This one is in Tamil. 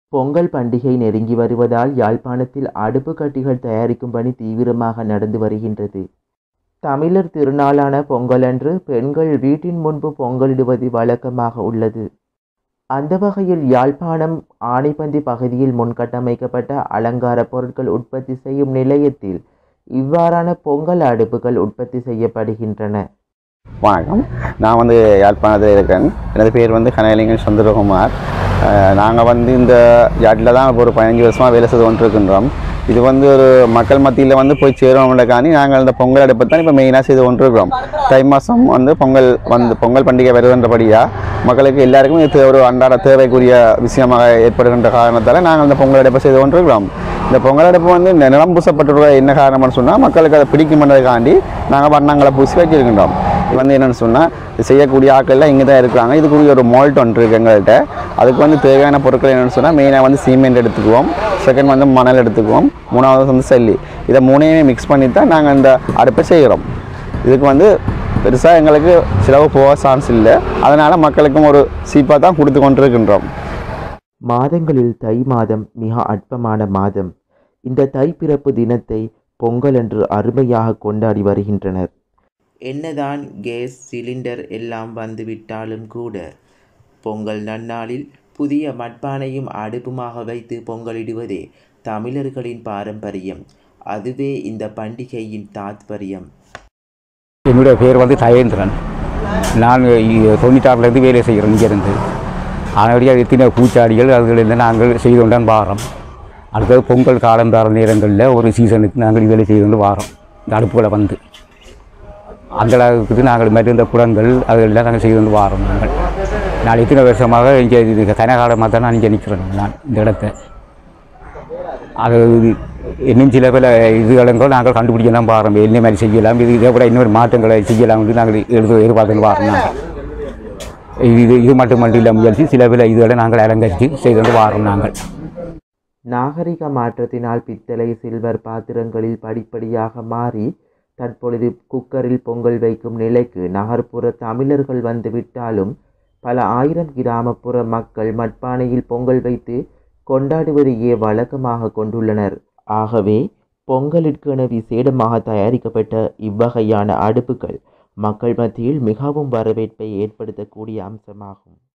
பொங்கல் பண்டிகை நெருங்கி வருவதால் யாழ்ப்பாணத்தில் அடுப்பு கட்டிகள் தயாரிக்கும் பணி தீவிரமாக நடந்து வருகின்றது தமிழர் திருநாளான பொங்கலன்று பெண்கள் வீட்டின் முன்பு பொங்கலிடுவது வழக்கமாக உள்ளது அந்த வகையில் யாழ்ப்பாணம் ஆனைப்பந்தி பகுதியில் முன்கட்டமைக்கப்பட்ட அலங்கார பொருட்கள் உற்பத்தி செய்யும் நிலையத்தில் இவ்வாறான பொங்கல் அடுப்புகள் உற்பத்தி செய்யப்படுகின்றன வணக்கம் நான் வந்து யாழ்ப்பாணத்தில் இருக்கேன் எனது பேர் வந்து கனகலிங்கன் சந்திரகுமார் நாங்கள் வந்து இந்த யாட்டில் தான் இப்போ ஒரு பதினஞ்சு வருஷமாக வேலை செய்து கொண்டிருக்கின்றோம் இது வந்து ஒரு மக்கள் மத்தியில் வந்து போய் சேருவோம்லக்காண்டி நாங்கள் இந்த பொங்கல் அடுப்பை தான் இப்போ மெயினாக செய்து கொண்டிருக்கிறோம் தை மாதம் வந்து பொங்கல் வந்து பொங்கல் பண்டிகை வருகின்றபடியாக மக்களுக்கு எல்லாருக்கும் இது ஒரு அன்றாட தேவைக்குரிய விஷயமாக ஏற்படுகின்ற காரணத்தால் நாங்கள் இந்த பொங்கல் அடுப்பை செய்து கொண்டிருக்கிறோம் இந்த பொங்கல் அடுப்பு வந்து இந்த நிலம் பூசப்பட்டிருக்க என்ன காரணம்னு சொன்னால் மக்களுக்கு அதை பிடிக்கும்ன்றதுக்காண்டி நாங்கள் வண்ணங்களை பூசி வச்சிருக்கின்றோம் இது வந்து என்னென்னு சொன்னால் இது செய்யக்கூடிய ஆட்கள்லாம் இங்கே தான் இருக்கிறாங்க இதுக்குரிய ஒரு மால்ட் ஒன்று இருக்குது எங்கள்கிட்ட அதுக்கு வந்து தேவையான பொருட்கள் என்னென்னு சொன்னால் மெயினாக வந்து சீமெண்ட் எடுத்துக்குவோம் செகண்ட் வந்து மணல் எடுத்துக்குவோம் மூணாவது வந்து சல்லி இதை மூணையுமே மிக்ஸ் பண்ணி தான் நாங்கள் இந்த அடுப்பை செய்கிறோம் இதுக்கு வந்து பெருசாக எங்களுக்கு செலவு போக சான்ஸ் இல்லை அதனால் மக்களுக்கும் ஒரு சீப்பாக தான் கொடுத்து கொண்டிருக்கின்றோம் மாதங்களில் தை மாதம் மிக அற்பமான மாதம் இந்த தை பிறப்பு தினத்தை பொங்கல் என்று அருமையாக கொண்டாடி வருகின்றனர் என்னதான் கேஸ் சிலிண்டர் எல்லாம் வந்துவிட்டாலும் கூட பொங்கல் நன்னாளில் புதிய மட்பானையும் அடுப்புமாக வைத்து பொங்கலிடுவதே தமிழர்களின் பாரம்பரியம் அதுவே இந்த பண்டிகையின் தாத்பரியம் என்னுடைய பேர் வந்து தயேந்திரன் நான் இ- தொண்ணூத்தாறுலேருந்து வேலை செய்கிறேன் இங்கேருந்து அதனுடைய எத்தனை பூச்சாடிகள் அதுகளில் நாங்கள் செய்து கொண்டான் வாரோம் அடுத்தது பொங்கல் காலம் தர நேரங்களில் ஒரு சீசனுக்கு நாங்கள் வேலை செய்து கொண்டு வாரோம் இந்த அடுப்புகளை வந்து அந்த அளவுக்கு நாங்கள் மாதிரி இந்த குடங்கள் அதுகளெல்லாம் நாங்கள் செய்து கொண்டு வாரோம் நாங்கள் நான் இத்தனை வருஷமாக இங்கே இது கனகாலமாக தான் நான் இங்கே நிற்கிறேன் நான் இந்த இடத்த அது இது- இன்னும் சில பல இதுகளுங்கள் நாங்கள் கண்டுபிடிக்கலாம் பாருங்க என்ன மாதிரி செய்யலாம் இது இதை விட இன்னொரு மாற்றங்களை செய்யலாம் என்று நாங்கள் எழுத எதிர்பார்த்து வாரோம் நாங்கள் இது இது இது மட்டும் மட்டும் இல்லாமல் முயற்சி சில பல இதுகளை நாங்கள் அலங்கரித்து செய்து வாரோம் நாங்கள் நாகரிக மாற்றத்தினால் பித்தளை சில்வர் பாத்திரங்களில் படிப்படியாக மாறி தற்பொழுது குக்கரில் பொங்கல் வைக்கும் நிலைக்கு நகர்ப்புற தமிழர்கள் வந்துவிட்டாலும் பல ஆயிரம் கிராமப்புற மக்கள் மட்பானையில் பொங்கல் வைத்து கொண்டாடுவதையே வழக்கமாக கொண்டுள்ளனர் ஆகவே பொங்கலிற்கென விசேடமாக தயாரிக்கப்பட்ட இவ்வகையான அடுப்புகள் மக்கள் மத்தியில் மிகவும் வரவேற்பை ஏற்படுத்தக்கூடிய அம்சமாகும்